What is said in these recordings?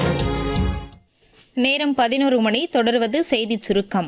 நேரம் பதினோரு மணி தொடர்வது செய்திச் சுருக்கம்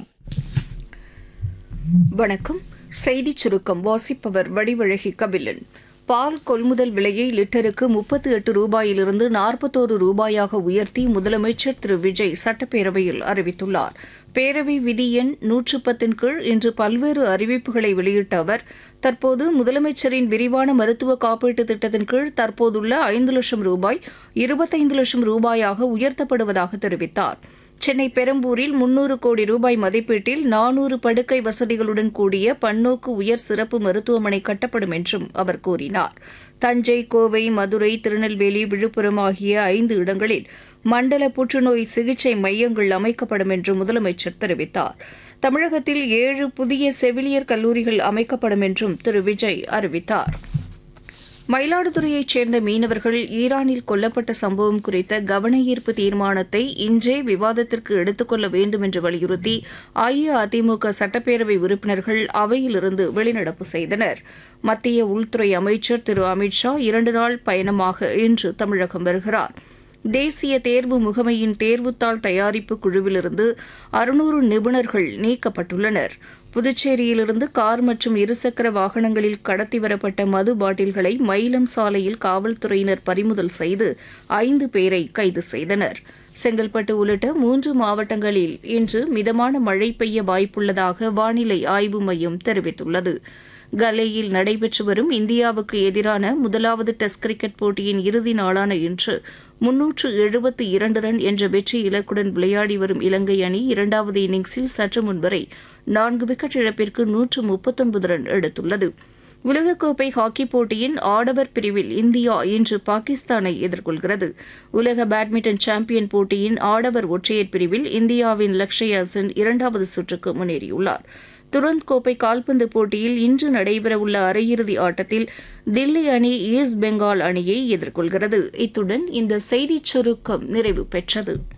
வணக்கம் செய்திச் சுருக்கம் வாசிப்பவர் வடிவழகி கபிலன் பால் கொள்முதல் விலையை லிட்டருக்கு முப்பத்தி எட்டு ரூபாயிலிருந்து நாற்பத்தோரு ரூபாயாக உயர்த்தி முதலமைச்சர் திரு விஜய் சட்டப்பேரவையில் அறிவித்துள்ளார் பேரவை விதி எண் நூற்று பத்தின் கீழ் இன்று பல்வேறு அறிவிப்புகளை வெளியிட்ட அவர் தற்போது முதலமைச்சரின் விரிவான மருத்துவ காப்பீட்டு திட்டத்தின் கீழ் தற்போதுள்ள ஐந்து லட்சம் ரூபாய் இருபத்தைந்து லட்சம் ரூபாயாக உயர்த்தப்படுவதாக தெரிவித்தார் சென்னை பெரம்பூரில் முன்னூறு கோடி ரூபாய் மதிப்பீட்டில் நானூறு படுக்கை வசதிகளுடன் கூடிய பன்னோக்கு உயர் சிறப்பு மருத்துவமனை கட்டப்படும் என்றும் அவர் கூறினார் தஞ்சை கோவை மதுரை திருநெல்வேலி விழுப்புரம் ஆகிய ஐந்து இடங்களில் மண்டல புற்றுநோய் சிகிச்சை மையங்கள் அமைக்கப்படும் என்று முதலமைச்சர் தெரிவித்தார் தமிழகத்தில் ஏழு புதிய செவிலியர் கல்லூரிகள் அமைக்கப்படும் என்றும் திரு விஜய் அறிவித்தார் மயிலாடுதுறையைச் சேர்ந்த மீனவர்கள் ஈரானில் கொல்லப்பட்ட சம்பவம் குறித்த கவன ஈர்ப்பு தீர்மானத்தை இன்றே விவாதத்திற்கு எடுத்துக்கொள்ள வேண்டும் என்று வலியுறுத்தி அஇஅதிமுக சட்டப்பேரவை உறுப்பினர்கள் அவையிலிருந்து வெளிநடப்பு செய்தனர் மத்திய உள்துறை அமைச்சர் திரு அமித்ஷா இரண்டு நாள் பயணமாக இன்று தமிழகம் வருகிறார் தேசிய தேர்வு முகமையின் தேர்வுத்தாள் தயாரிப்பு குழுவிலிருந்து அறுநூறு நிபுணர்கள் நீக்கப்பட்டுள்ளனர் புதுச்சேரியிலிருந்து கார் மற்றும் இருசக்கர வாகனங்களில் கடத்தி வரப்பட்ட மது பாட்டில்களை மயிலம் சாலையில் காவல்துறையினர் பறிமுதல் செய்து ஐந்து பேரை கைது செய்தனர் செங்கல்பட்டு உள்ளிட்ட மூன்று மாவட்டங்களில் இன்று மிதமான மழை பெய்ய வாய்ப்புள்ளதாக வானிலை ஆய்வு மையம் தெரிவித்துள்ளது கலேயில் நடைபெற்று வரும் இந்தியாவுக்கு எதிரான முதலாவது டெஸ்ட் கிரிக்கெட் போட்டியின் இறுதி நாளான இன்று முன்னூற்று எழுபத்து இரண்டு ரன் என்ற வெற்றி இலக்குடன் விளையாடி வரும் இலங்கை அணி இரண்டாவது இன்னிங்ஸில் சற்று முன்வரை நான்கு விக்கெட் இழப்பிற்கு நூற்று முப்பத்தொன்பது ரன் எடுத்துள்ளது உலகக்கோப்பை ஹாக்கி போட்டியின் ஆடவர் பிரிவில் இந்தியா இன்று பாகிஸ்தானை எதிர்கொள்கிறது உலக பேட்மிண்டன் சாம்பியன் போட்டியின் ஆடவர் ஒற்றையர் பிரிவில் இந்தியாவின் லக்ஷயா சென் இரண்டாவது சுற்றுக்கு முன்னேறியுள்ளார் துரந்த் கோப்பை கால்பந்து போட்டியில் இன்று நடைபெறவுள்ள அரையிறுதி ஆட்டத்தில் தில்லி அணி ஈஸ்ட் பெங்கால் அணியை எதிர்கொள்கிறது இத்துடன் இந்த செய்திச் சுருக்கம் நிறைவு பெற்றது